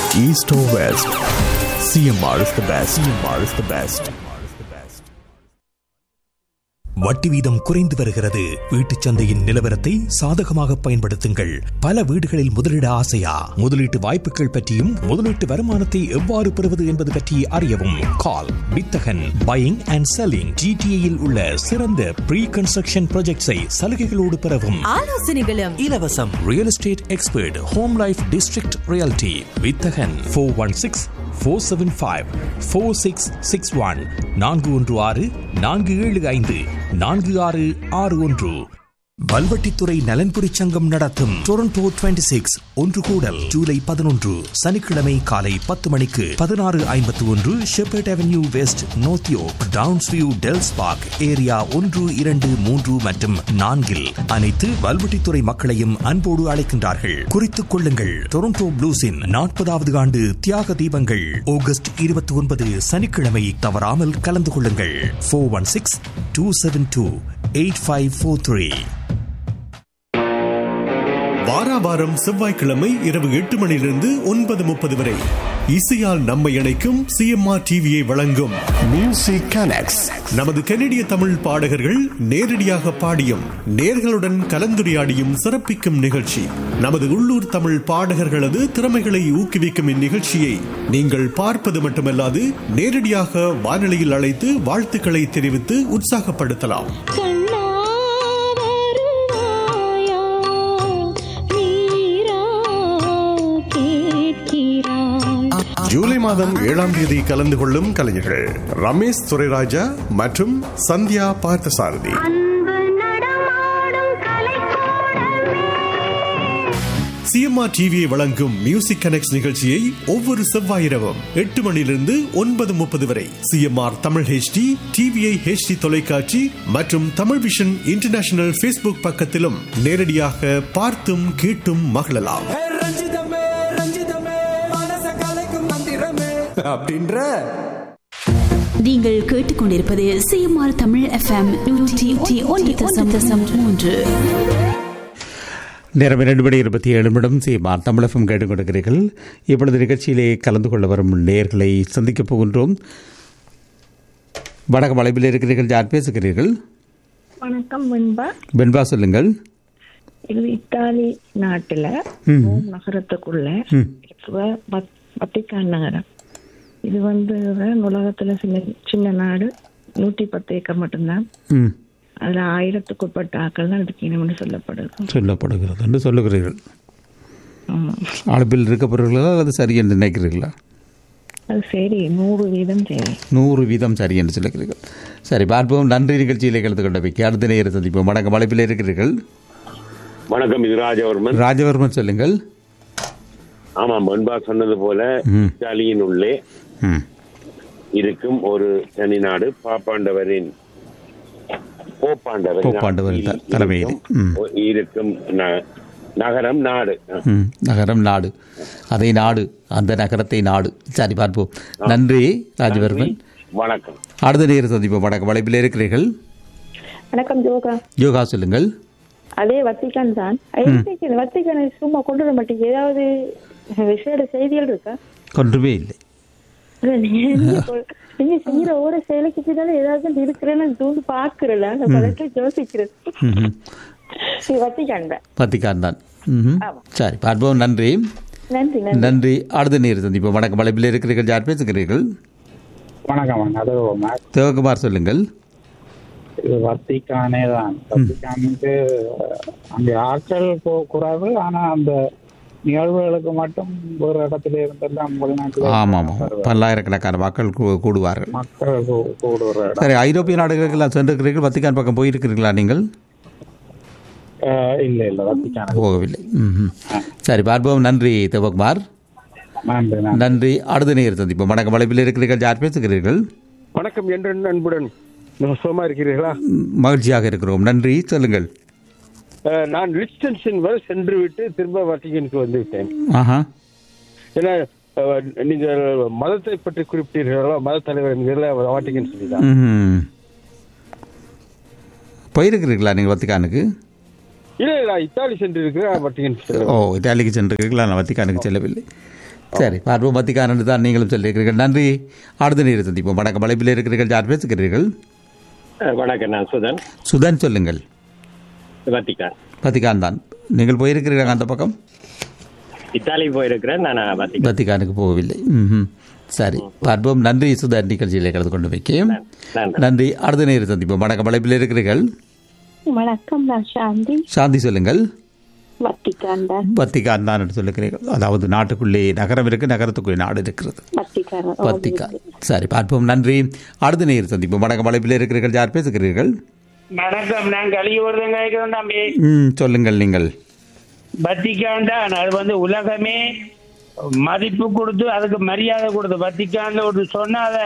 East or West, CMR is the best. CMR is the best. வட்டி வீதம் குறைந்து வருகிறது வீட்டுச் சந்தையின் நிலவரத்தை சாதகமாக பயன்படுத்துங்கள் பல வீடுகளில் முதலீட ஆசையா முதலீட்டு வாய்ப்புகள் பற்றியும் முதலீட்டு வருமானத்தை எவ்வாறு பெறுவது என்பது பற்றி அறியவும் கால் வித்தகன் பையிங் அண்ட் செல்லிங் ஜிடிஏயில் உள்ள சிறந்த ப்ரீ கன்ஸ்ட்ரக்ஷன் ப்ராஜெக்ட்ஸை சலுகைகளோடு பெறவும் ஆலோசனைகளும் இலவசம் real estate expert home life district reality Vithagan four one six four seven five four six six one நான்கு ஒன்று ஆறு நான்கு ஏழு ஐந்து நான்கு ஆறு ஆறு ஒன்று வல்வெட்டித்துறை நலன்புரி சங்கம் நடத்தும் டொரண்டோ 26 சிக்ஸ் ஒன்று கூடல் ஜூலை பதினொன்று சனிக்கிழமை காலை பத்து மணிக்கு பதினாறு ஐம்பத்தி ஒன்று Shepherd avenue west North York Downsview Dells park area ஒன்று இரண்டு மூன்று மற்றும் நான்கில் அனைத்து வல்வெட்டித்துறை மக்களையும் அன்போடு அழைக்கின்றார்கள் குறித்துக் கொள்ளுங்கள் டொரண்டோ ப்ளூஸின் நாற்பதாவது ஆண்டு தியாக தீபங்கள் ஆகஸ்ட் இருபத்தி ஒன்பது சனிக்கிழமை தவறாமல் கலந்து கொள்ளுங்கள் four one six two seven two eight five four three வாராவாரம் செவ்வாய்க்கிழமை இரவு எட்டு மணியிலிருந்து ஒன்பது முப்பது வரை இசையால் நம்மை இணைக்கும் சிஎம்ஆர் டிவியை வழங்கும் Music Connects. நமது கனடிய தமிழ் பாடகர்கள் நேரடியாக பாடியும் நேர்களுடன் கலந்துரையாடியும் சிறப்பிக்கும் நிகழ்ச்சி நமது உள்ளூர் தமிழ் பாடகர்களது திறமைகளை ஊக்குவிக்கும் இந்நிகழ்ச்சியை நீங்கள் பார்ப்பது மட்டுமல்லாது நேரடியாக வானொலியில் அழைத்து வாழ்த்துக்களை தெரிவித்து உற்சாகப்படுத்தலாம் கண்ணா வருவாயா நீரா கேட்கிறாய் ஜூலை மாதம் ஏழாம் தேதி கலந்து கொள்ளும் கலைஞர்கள் ரமேஷ் துரைராஜா மற்றும் சந்தியா பார்த்தசாரதி அன்பு நடமாடும் கலைக்கூடமே சிஎம்ஆர் டிவியை வழங்கும் மியூசிக் கனெக்ட் நிகழ்ச்சியை ஒவ்வொரு செவ்வாய் இரவும் எட்டு மணியிலிருந்து ஒன்பது முப்பது வரை CMR Tamil HD TVI HD தொலைக்காட்சி மற்றும் தமிழ் விஷன் இன்டர்நேஷனல் ஃபேஸ்புக் பக்கத்திலும் நேரடியாக பார்த்தும் கேட்டும் மகிழலாம் ஹே ரஞ்சிதமே ரஞ்சிதமே மனச கலைக்கும் மந்திரமே அப்படின்ற நீங்கள் கேட்டுக்கொண்டிருப்பது சிஎம்ஆர் தமிழ் எஃப்எம் நூற்றி ஒன்று தசம் தசம் மூன்று நேரம் இரண்டு மணி இருபத்தி ஏழு நிமிடம் சீமார் தமிழகம் கேட்டுக் கொடுக்கிறீர்கள் இப்பொழுது நிகழ்ச்சியிலே கலந்து கொள்ள வரும் நேர்களை சந்திக்கப் போகின்றோம் வணக்கம் அழைப்பில் இருக்கிறீர்கள் யார் பேசுகிறீர்கள் வணக்கம் வெண்பா வெண்பா சொல்லுங்கள் இது இத்தாலி நாட்டுல ம். ரோம் நகரத்துக்குள்ள ம். இருக்கிற வத்- வத்திக்கான் நகரம் இது வந்து உலகத்துல சின்ன சின்ன நாடு நூற்றி பத்து ஏக்கர் மட்டும்தான் ம் அதுல ஆயிரத்துக்குட்பட்ட ஆக்கள் தான் இருக்கணும்னு சொல்லப்படுது சொல்லப்படுகிறது என்று சொல்லுகிறீர்கள் ஆமா அழைப்பில் இருக்கப்படுகிறீர்களா அல்லது சரி என்று நினைக்கிறீர்களா அது சரி நூறு வீதம் சரி நூறு வீதம் சரி என்று சொல்லுகிறீர்கள் சரி பார்ப்போம் நன்றி நிகழ்ச்சியிலே கலந்து கொண்டவைக்கு அடுத்த நேரம் சந்திப்போம் வணக்கம் அழைப்பில் இருக்கிறீர்கள் வணக்கம் இது ராஜவர்மன் ராஜவர்மன் சொல்லுங்கள் ஆமாம் முன்பா சொன்னது போல ம். இத்தாலியின் உள்ளே ம் இருக்கும் ஒரு தனி நாடு பாப்பாண்டவரின் போப்பாண்டவர் போப்பாண்டவரின் த- தலைமையில். ம். இருக்கும் ந- நகரம் நாடு ம், நகரம் நாடு அதை நாடு அந்த நகரத்தை நாடு சரி பார்ப்போம் நன்றி ராஜவர்மன் வணக்கம் அடுத்த நேரம் சந்திப்போம் வணக்கம் வளைப்பில் இருக்கிறீர்கள் வணக்கம் ஜோகா யோகா சொல்லுங்கள் அதே வத்திக்கான் தான் வத்திக்கான சும்மா கொண்டு வர மாட்டீங்க ஏதாவது விசேட செய்திகள் இருக்கா ஒன்றுமே இல்லை இல்ல, நீங்க கொ- நீங்க செய்யற ஒவ்வொரு செயலுக்கு பின்னால ஏதாவது இருக்கிறேன்னு தூண்டு பாக்குறல அந்த பழத்தை யோசிக்கிறது ம்ஹும். சரி வத்திக்கான் தான் வத்திக்கான் தான் ம்ஹும். சரி பார்ப்போம் நன்றி நன்றி நன்றி நன்றி அடுத்த நேரம் சந்திப்போம் வணக்கம் வளைப்பில் இருக்கிறீர்கள் யார் பேசுகிறீர்கள் வணக்கம் அது சிவகுமார் சொல்லுங்கள் இது வத்திக்கானே தான் வத்திக்கானுக்கு அங்கே ஆட்கள் கு- குறைவு ஆனா அந்த நிகழ்வுகளுக்கு மட்டும் ஒரு இடத்துல இருந்தெல்லாம் வெளிநாட்டில் ஆமாம் ஆமாம் பல்லாயிரக்கணக்கான மக்கள் கூ- கூடுவார்கள் மக்கள் கூ- கூடுற இடம் சரி ஐரோப்பிய நாடுகளுக்கெல்லாம் சென்றிருக்கிறீர்கள் வத்திக்கான் பக்கம் போயிருக்கிறீர்களா நீங்கள் அஹ், இல்ல இல்ல வத்திக்கான போகவில்லை ம்ஹும். சரி பார்ப்போம் நன்றி சிவகுமார் நன்றி நன்றி நன்றி அடுத்த நேரம் சந்திப்போம் வணக்கம் வளைப்பில் இருக்கிறீர்கள் யார் பேசுகிறீர்கள் வணக்கம் என்று அன்புடன் சுகமா இருக்கிறீர்களா ம், மகிழ்ச்சியாக இருக்கிறோம் நன்றி சொல்லுங்கள் அஹ், நான் லிஸ்டன்ஷன் வரை சென்று விட்டு திரும்ப வட்டிகனுக்கு வந்து விட்டேன் ஆஹா ஏன்னா அஹ், நீங்கள் மதத்தை பற்றி குறிப்பிட்டீர்களா மத தலைவர் என்கிறல வாட்டிகன் சொல்லிதான் ம்ஹும். போயிருக்கிறீர்களா நீங்கள் வத்திக்கானுக்கு இல்ல இல்ல இத்தாலி சென்று இருக்கிற வட்டிகன் ஓ இத்தாலிக்கு சென்றிருக்கிறீர்களா நான் வத்திக்கானுக்கு செல்லவில்லை சரி பார்ப்போம் வத்திக்கான் தான் நீங்களும் சொல்லியிருக்கிறீர்கள் நன்றி அடுத்த நேரம் சந்திப்போம் வணக்கம் அழைப்பில் இருக்கிறீர்கள் யார் பேசுகிறீர்கள் அஹ் வணக்கம் நான் சுதன் சுதன் சொல்லுங்கள் வத்திக்கான் வத்திக்கான் தான் நீங்கள் போயிருக்கிறீர்கள் அந்த பக்கம் இத்தாலி போயிருக்கிறேன் நான் வத்திக்கான் வத்திக்கானுக்கு போகவில்லை ம்ஹும். சரி பார்ப்போம் நன்றி சுதன் நிகழ்ச்சியில் கலந்து கொண்டு வைக்கேன் நன்றி அடுத்த நேரம் சந்திப்போம் வணக்கம் அழைப்பில் இருக்கிறீர்கள் வணக்கம் நான் சாந்தி சாந்தி சொல்லுங்கள் வத்திக்கான் தான் வத்திக்கான் தான் என்று சொல்லுகிறீர்கள் அதாவது நாட்டுக்குள்ளே நகரம் இருக்கு நகரத்துக்குள்ளே நாடு இருக்கிறது வத்திக்கான் வத்திக்கான் சரி பார்ப்போம் நன்றி அடுத்த நேரம் சந்திப்போம் வணக்கம் அழைப்பில் இருக்கிறீர்கள் யார் பேசுகிறீர்கள் வணக்கம் நான் கலியூர்தான் கேட்கிறேன் தம்பி ம் சொல்லுங்கள் நீங்கள் வத்திக்கான் தான் அது வந்து உலகமே மதிப்பு கொடுத்து அதுக்கு மரியாதை கொடுத்து வத்திக்கான் ஒரு சொன்னா அதை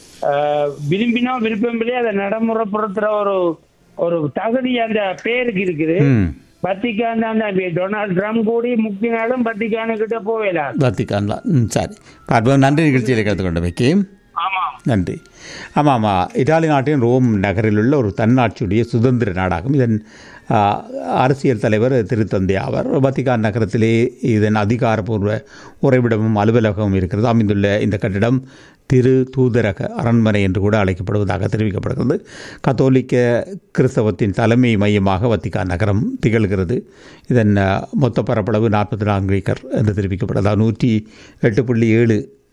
அஹ், விரும்பினோ விருப்பமில்லையோ அதை நடைமுறைப்படுத்துற ஒரு ஒரு தகுதி அந்த பேருக்கு இருக்குது ம் வத்திக்கான் தான் தம்பி டொனால்ட் ட்ரம்ப் கூடி முக்கினாலும் வத்திக்கானு கிட்ட போவேலாம் வத்திக்கான் தான் ம் சரி பார்ப்போம் நன்றி நிகழ்ச்சியில் கலந்து கொண்டு வைக்கேன் நன்றி ஆமாம் ஆமாம் இத்தாலி நாட்டின் ரோம் நகரில் உள்ள ஒரு தன்னாட்சியுடைய சுதந்திர நாடாகும் இதன் ஆ, அரசியல் தலைவர் திருத்தந்தை ஆவர் வத்திகான் நகரத்திலே இதன் அதிகாரப்பூர்வ உறைவிடமும் அலுவலகமும் இருக்கிறது அமைந்துள்ள இந்த கட்டிடம் திரு தூதரக அரண்மனை என்று கூட அழைக்கப்படுவதாக தெரிவிக்கப்படுகிறது கத்தோலிக்க கிறிஸ்தவத்தின் தலைமை மையமாக வத்திகான் நகரம் திகழ்கிறது இதன் ஆ, மொத்த பரப்பளவு நாற்பத்தி நான்கு ஏக்கர் என்று தெரிவிக்கப்படுது அதாவது நூற்றி எட்டு புள்ளி ஏழு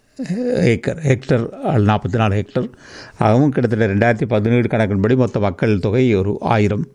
ஏக்கர் ஹெக்டர் நாற்பத்தி நாலு ஹெக்டர் ஆகவும் கிட்டத்தட்ட ரெண்டாயிரத்தி பதினேழு கணக்கின்படி மொத்த மக்கள் தொகை ஒரு ஆயிரம்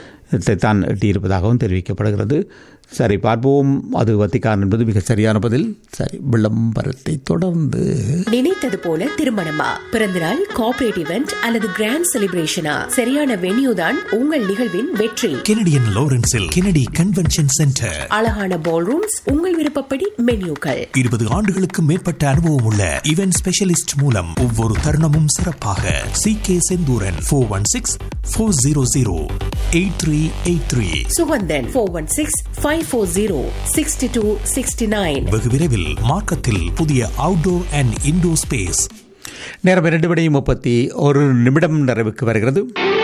தான் எட்டியிருப்பதாகவும் தெரிவிக்கப்படுகிறது சரி பார்ப்போம் அது வத்திக்கான் என்பது மிக சரியான பதில் சரி விளம்பரத்தை தொடர்ந்து நினைத்தது போல திருமணமா பிறந்தநாள் கார்ப்பரேட் இவெண்ட் அல்லது கிராண்ட் செலிப்ரேஷனா சரியான வென்யூ தான் உங்கள் நிகழ்வின் வெற்றி கெனடியன் லாரன்ஸில் கெனடி கன்வென்ஷன் சென்டர் அழகான பால் ரூம்ஸ் உங்கள் விருப்பப்படி மென்யூக்கள் இருபது ஆண்டுகளுக்கு மேற்பட்ட அனுபவம் உள்ள இவென்ட் ஸ்பெஷலிஸ்ட் மூலம் ஒவ்வொரு தருணமும் சிறப்பாக C K Senthooran four one six four zero zero eight three eight three Sugandhan four one six five four zero sixty two sixty nine வெகு விரைவில் மார்க்கத்தில் புதிய அவுட்டோர் அண்ட் இன்டோர் ஸ்பேஸ் நேரம் இரண்டு மணி முப்பத்தி ஒரு நிமிடம் நிறைவுக்கு வருகிறது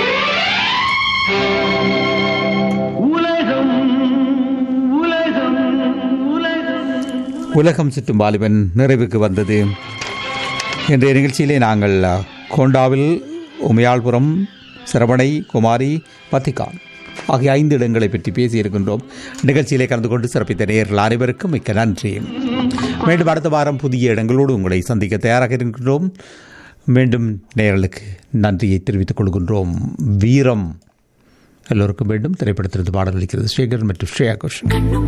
உலகம் சுற்றும் வாலிபன் நிறைவுக்கு வந்தது இன்றைய நிகழ்ச்சியிலே நாங்கள் அஹ், கோண்டாவில் உமையாள்புரம் சிரவணை குமாரி பத்திகான் ஆகிய ஐந்து இடங்களை பற்றி பேசியிருக்கின்றோம் நிகழ்ச்சியிலே கலந்து கொண்டு சிறப்பித்த நேயர்கள் அனைவருக்கும் மிக்க நன்றி மீண்டும் அடுத்த வாரம் புதிய இடங்களோடு உங்களை சந்திக்க தயாராக இருக்கின்றோம் மீண்டும் நேயர்களுக்கு நன்றியை தெரிவித்துக் கொள்கின்றோம் வீரம் எல்லோருக்கும் மீண்டும் திரைப்படத்திலிருந்து பாடல் அளிக்கிறது சேகர் மற்றும் ஸ்ரேயா கோஷன்